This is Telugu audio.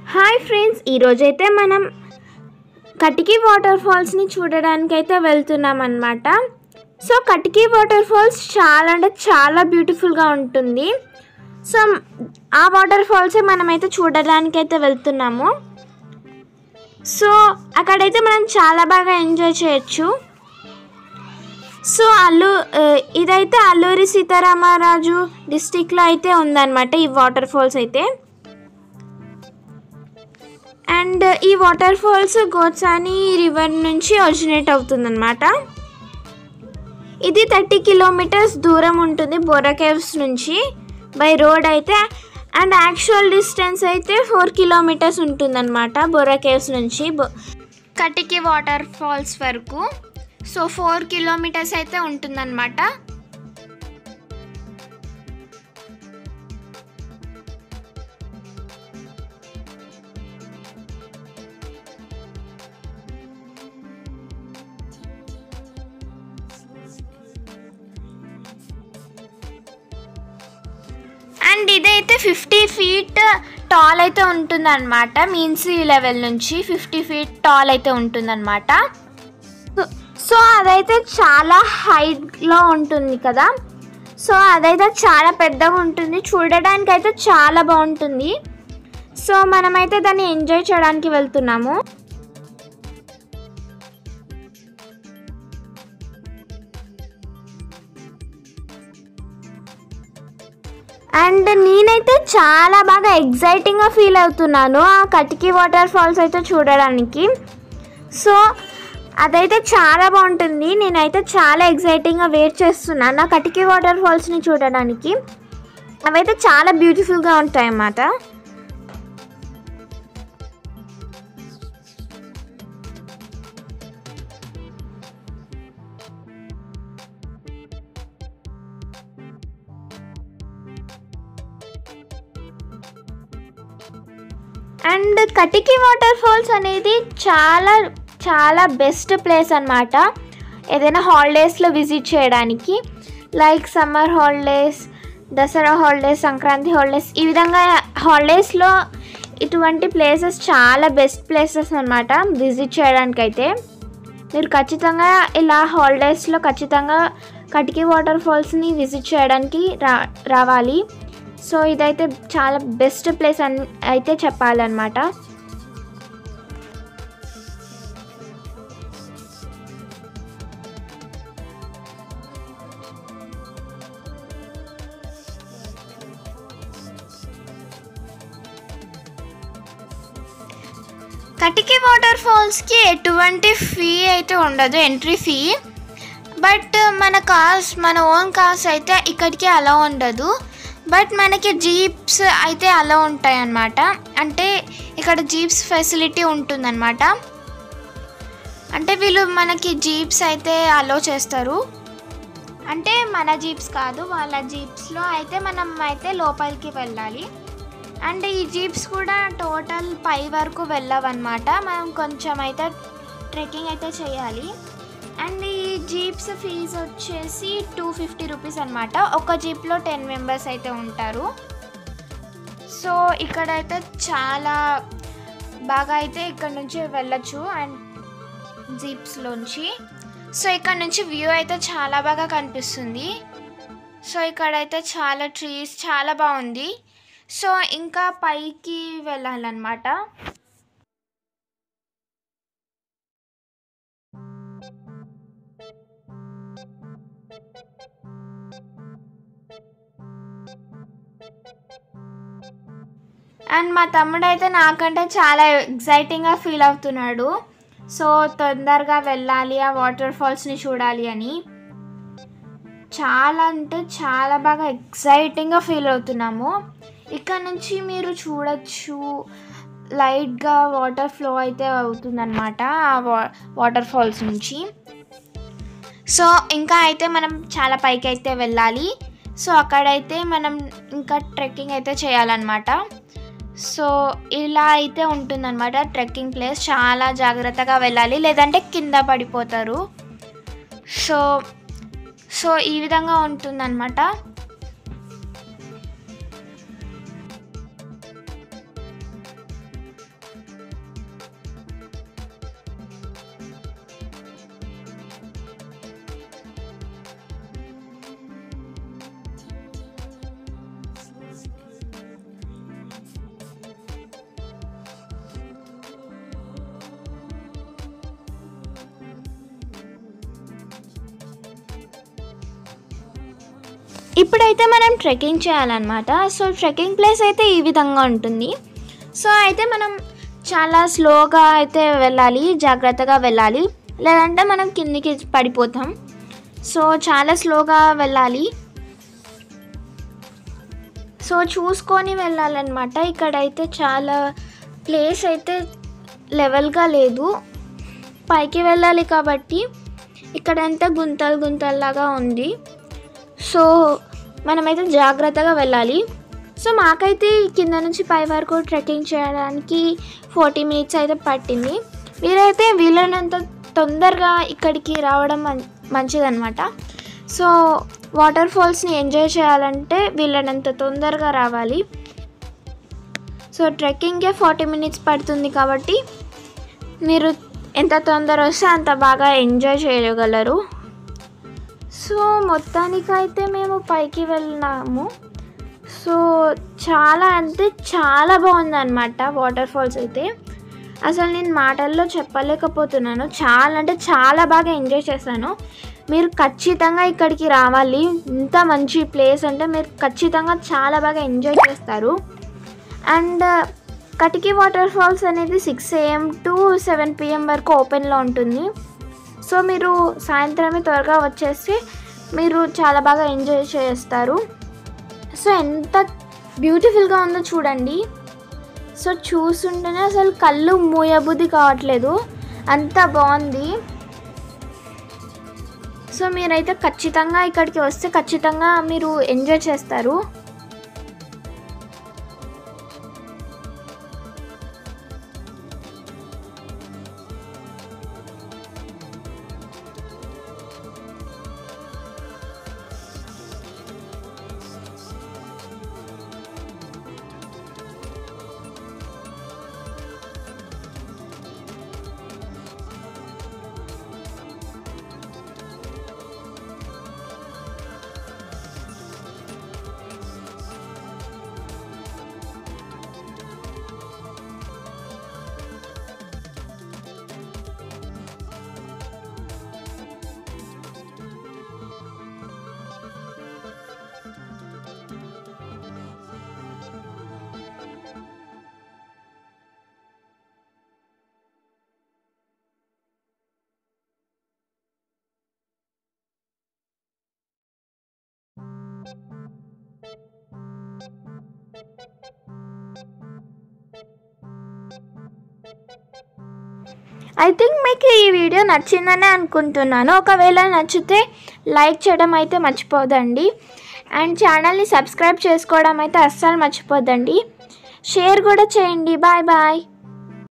హాయ్ ఫ్రెండ్స్ ఈరోజైతే మనం కటికి వాటర్ ఫాల్స్ని చూడడానికి అయితే వెళ్తున్నాం అనమాట సో కటికి వాటర్ ఫాల్స్ చాలా అంటే చాలా బ్యూటిఫుల్గా ఉంటుంది సో ఆ వాటర్ ఫాల్సే మనమైతే చూడడానికి అయితే వెళ్తున్నాము సో అక్కడైతే మనం చాలా బాగా ఎంజాయ్ చేయొచ్చు సో అల్లు ఆ, ఇదైతే అల్లూరి సీతారామరాజు డిస్టిక్లో అయితే ఉందన్నమాట ఈ వాటర్ ఫాల్స్ అయితే అండ్ ఈ వాటర్ ఫాల్స్ గోత్సాని రివర్ నుంచి ఒరిజినేట్ అవుతుందన్నమాట ఇది థర్టీ కిలోమీటర్స్ దూరం ఉంటుంది బొర్రా కేవ్స్ నుంచి బై రోడ్ అయితే అండ్ యాక్చువల్ డిస్టెన్స్ అయితే ఫోర్ కిలోమీటర్స్ ఉంటుందన్నమాట బొర్రా కేవ్స్ నుంచి బొ- కటికి వాటర్ ఫాల్స్ వరకు సో ఫోర్ కిలోమీటర్స్ అయితే ఉంటుందన్నమాట అండ్ ఇదైతే ఫిఫ్టీ ఫీట్ టాల్ అయితే ఉంటుందన్నమాట మీన్ సీ లెవెల్ నుంచి ఫిఫ్టీ ఫీట్ టాల్ అయితే ఉంటుందన్నమాట సో అదైతే చాలా హైట్లో ఉంటుంది కదా సో అదైతే చాలా పెద్దగా ఉంటుంది చూడడానికి అయితే చాలా బాగుంటుంది సో మనమైతే దాన్ని ఎంజాయ్ చేయడానికి వెళ్తున్నాము అండ్ నేనైతే చాలా బాగా ఎగ్జైటింగ్గా ఫీల్ అవుతున్నాను ఆ కటికి వాటర్ ఫాల్స్ అయితే చూడడానికి సో అదైతే చాలా బాగుంటుంది నేనైతే చాలా ఎగ్జైటింగ్గా వెయిట్ చేస్తున్నాను ఆ కటికి వాటర్ ఫాల్స్ని చూడడానికి అవైతే చాలా బ్యూటిఫుల్గా ఉంటాయి అన్నమాట అండ్ కటికి వాటర్ ఫాల్స్ అనేది చాలా చాలా బెస్ట్ ప్లేస్ అన్నమాట ఏదైనా హాలిడేస్లో విజిట్ చేయడానికి like summer holidays Dasara holidays Sankranti holidays ఈ విధంగా హాలిడేస్లో ఇటువంటి ప్లేసెస్ చాలా బెస్ట్ ప్లేసెస్ అన్నమాట విజిట్ చేయడానికి అయితే మీరు ఖచ్చితంగా ఇలా హాలిడేస్లో ఖచ్చితంగా కటికి వాటర్ ఫాల్స్ని విజిట్ చేయడానికి రా రావాలి సో ఇదైతే చాలా బెస్ట్ ప్లేస్ అని అయితే చెప్పాలన్నమాట కటికి వాటర్ ఫాల్స్కి ఎటువంటి ఫీ అయితే ఉండదు ఎంట్రీ ఫీ బట్ మన కార్స్ మన ఓన్ కార్స్ అయితే ఇక్కడికి అలా ఉండదు బట్ మనకి జీప్స్ అయితే అలా ఉంటాయి అన్నమాట అంటే ఇక్కడ జీప్స్ ఫెసిలిటీ ఉంటుందన్నమాట అంటే వీళ్ళు మనకి జీప్స్ అయితే అలో చేస్తారు అంటే మన జీప్స్ కాదు వాళ్ళ జీప్స్లో అయితే మనం అయితే లోపలికి వెళ్ళాలి అండ్ ఈ జీప్స్ కూడా టోటల్ పై వరకు వెళ్ళవన్నమాట మనం కొంచెం అయితే ట్రెక్కింగ్ అయితే చేయాలి అండ్ ఈ జీప్స్ ఫీజు వచ్చేసి టూ ఫిఫ్టీ రూపీస్ అనమాట ఒక జీప్లో టెన్ మెంబర్స్ అయితే ఉంటారు సో ఇక్కడైతే చాలా బాగా అయితే ఇక్కడ నుంచి వెళ్ళొచ్చు అండ్ జీప్స్లోంచి సో ఇక్కడ నుంచి వ్యూ అయితే చాలా బాగా కనిపిస్తుంది సో ఇక్కడైతే చాలా ట్రీస్ చాలా బాగుంది సో ఇంకా పైకి వెళ్ళాలన్నమాట అండ్ మా తమ్ముడు అయితే నాకంటే చాలా ఎగ్జైటింగ్గా ఫీల్ అవుతున్నాడు సో తొందరగా వెళ్ళాలి ఆ వాటర్ ఫాల్స్ని చూడాలి అని చాలా అంటే చాలా బాగా ఎగ్జైటింగ్గా ఫీల్ అవుతున్నాము ఇక్కడ నుంచి మీరు చూడొచ్చు లైట్గా వాటర్ ఫ్లో అయితే అవుతుందన్నమాట ఆ వా వాటర్ ఫాల్స్ నుంచి సో ఇంకా అయితే మనం చాలా పైకి అయితే వెళ్ళాలి సో అక్కడైతే మనం ఇంకా ట్రెక్కింగ్ అయితే చేయాలన్నమాట సో ఇలా అయితే ఉంటుందన్నమాట ట్రెక్కింగ్ ప్లేస్ చాలా జాగ్రత్తగా వెళ్ళాలి లేదంటే కింద పడిపోతారు సో సో ఈ విధంగా ఉంటుందన్నమాట ఇప్పుడైతే మనం ట్రెక్కింగ్ చేయాలన్నమాట సో ట్రెక్కింగ్ ప్లేస్ అయితే ఈ విధంగా ఉంటుంది సో అయితే మనం చాలా స్లోగా అయితే వెళ్ళాలి జాగ్రత్తగా వెళ్ళాలి లేదంటే మనం కిందికి పడిపోతాం సో చాలా స్లోగా వెళ్ళాలి సో చూసుకొని వెళ్ళాలన్నమాట ఇక్కడైతే చాలా ప్లేస్ అయితే లెవెల్గా లేదు పైకి వెళ్ళాలి కాబట్టి ఇక్కడంతా గుంతలు గుంతల్లాగా ఉంది సో మనమైతే జాగ్రత్తగా వెళ్ళాలి సో మాకైతే కింద నుంచి పై వరకు ట్రెక్కింగ్ చేయడానికి ఫార్టీ మినిట్స్ అయితే పట్టింది మీరైతే వీలైనంత తొందరగా ఇక్కడికి రావడం మం మంచిదన్నమాట సో వాటర్ ఫాల్స్ని ఎంజాయ్ చేయాలంటే వీలైనంత తొందరగా రావాలి సో ట్రెక్కింగ్కే ఫార్టీ మినిట్స్ పడుతుంది కాబట్టి మీరు ఎంత తొందర వస్తే అంత బాగా ఎంజాయ్ చేయగలరు సో మొత్తానికైతే మేము పైకి వెళ్ళినాము సో చాలా అంటే చాలా బాగుందన్నమాట వాటర్ ఫాల్స్ అయితే అసలు నేను మాటల్లో చెప్పలేకపోతున్నాను చాలా అంటే చాలా బాగా ఎంజాయ్ చేశాను మీరు ఖచ్చితంగా ఇక్కడికి రావాలి ఇంత మంచి ప్లేస్ అంటే మీరు ఖచ్చితంగా చాలా బాగా ఎంజాయ్ చేస్తారు అండ్ కటికి వాటర్ ఫాల్స్ అనేది six AM to seven PM వరకు ఓపెన్లో ఉంటుంది సో మీరు సాయంత్రమే త్వరగా వచ్చేసి మీరు చాలా బాగా ఎంజాయ్ చేస్తారు సో ఎంత బ్యూటిఫుల్గా ఉందో చూడండి సో చూస్తుంటేనే అసలు కళ్ళు మూయబుద్ధి కావట్లేదు అంత బాగుంది సో మీరైతే ఖచ్చితంగా ఇక్కడికి వస్తే ఖచ్చితంగా మీరు ఎంజాయ్ చేస్తారు ఐ థింక్ మీకు ఈ వీడియో నచ్చిందని అనుకుంటున్నాను ఒకవేళ నచ్చితే లైక్ చేయడం అయితే మర్చిపోదండి అండ్ ఛానల్ని సబ్స్క్రైబ్ చేసుకోవడం అయితే అస్సలు మర్చిపోదండి షేర్ కూడా చేయండి బాయ్ బాయ్